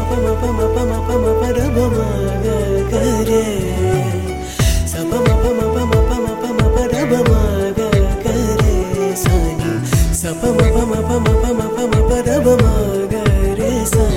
பம பம பம பம பரபமாக கரே சபம பம பம பம பம பரபமாக கரே சானி சபம பம பம பம பம பரபமாக ரே சானி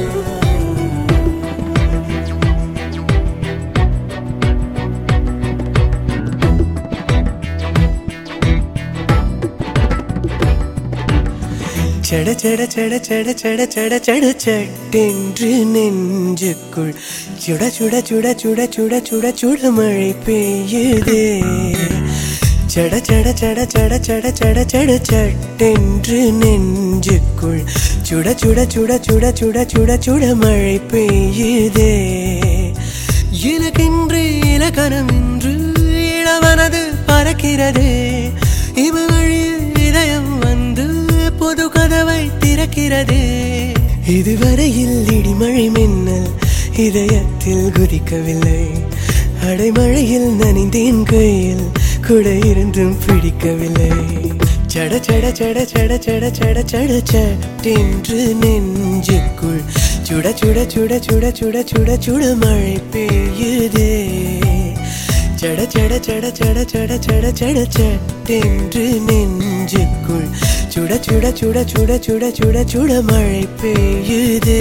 செட செட செட செட செட செட செட சட்டென்று நெஞ்சுக்குள் சுட சுட சுட சுட சுட சுட சுட மழை பெய்யுதே செட செட செட செட செட செட செட சட்டென்று நெஞ்சுக்குள் சுட சுட சுட சுட சுட சுட சுட மழை பெய்யுதே இலக்கென்று இலக்கணம் என்று இளவனது பறக்கிறது இவ வழியில் இதயம் வந்து பொது கதவை திறக்கிறது இதுவரையில் இடிமழை மின்னல் இதயத்தில் குதிக்கவில்லை அடைமழையில் நனைந்தேன் கையில் கூட இருந்தும் பிடிக்கவில்லை சட சட சட சட சட சட சட சட்டென்று நெஞ்சுக்குள் சுட சுட சுட சுட சுட சுட சுட மழை பெய்யுதே சட சட சட சட சட சட சட சட்டென்று நெஞ்சுக்குள் சுட சுட சுட சுட சுட சுட சுட மழை பெய்யுதே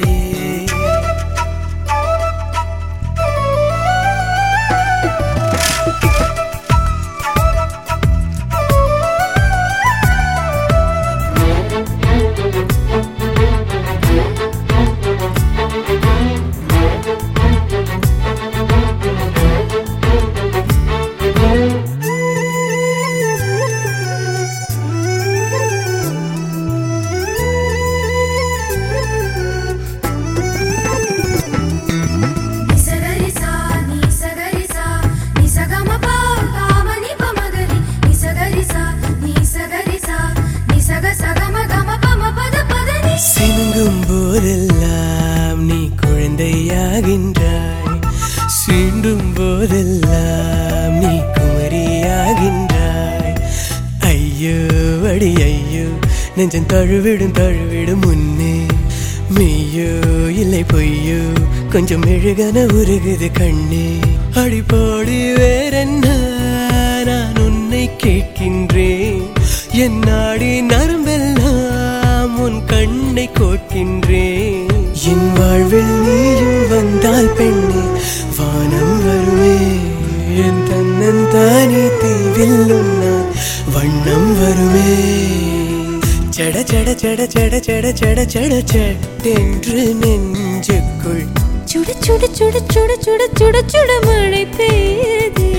నిసగరిసా నిసగరిసా నిసగమపా కామని పమగరి నిసగరిసా నిసగరిసా నిసగ సగమ గమ పమ పద పదని சினுங்கும் போதெல்லாம் நீ குழந்தையாகின்றாய் சீண்டும் போதெல்லாம் நீ குமரியாகின்றாய் ஐயோ அடி ஐயோ நெஞ்சம் தழுவிடும் தழுவிடும் முன்னே மெய்யோ இல்லை பொய்யோ கொஞ்சம் மெழுகன உருகுது கண்ணே அடிப்பாடி வேறென்ன நான் உன்னை கேட்கின்றேன் என் நாடி நரம்பெல்லாம் உன் கண்ணை கோட்கின்றேன் என் வாழ்வில் நீயும் வந்தால் பெண்ணே வானம் வருமே என் தன்னன் தானே தீவில் உன்னால் வண்ணம் வருமே சட சட சட சட சட சட சட சட்டென்று நெஞ்சுக்குள் சுட சுட சுட சுட சுட சுட சுட மழை பெய்யுதே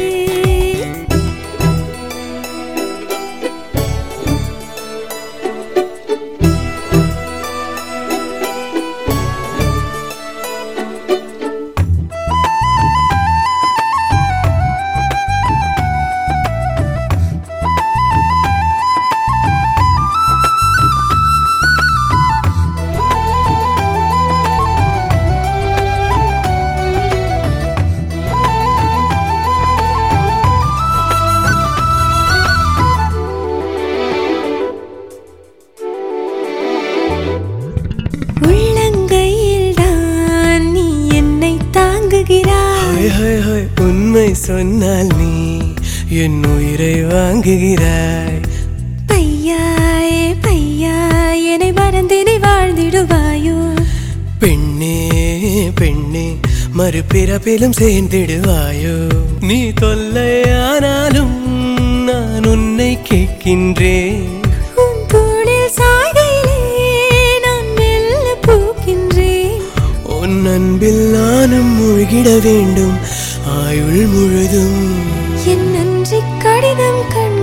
உள்ளங்கையில் தான் நீ என்னை தாங்குகிறாய் ஹாய் ஹாய் ஹாய் உண்மை சொன்னால் நீ என் உயிரை வாங்குகிறாய் பையாயே பையா என்னை மறந்தினை வாழ்ந்திடுவாயோ பெண்ணே பெண்ணே மறுபிறப்பிலும் சேர்ந்திடுவாயோ நீ தொல்லையானாலும் நான் உன்னை கேட்கின்றேன் உன் தோளில் சாய்கையிலே நான் மெல்ல பூக்கின்றேன் உன் அன்பில் நானும் மூழ்கிட வேண்டும் ஆயுள் முழுதும் என் நன்றி கடிதம் கண்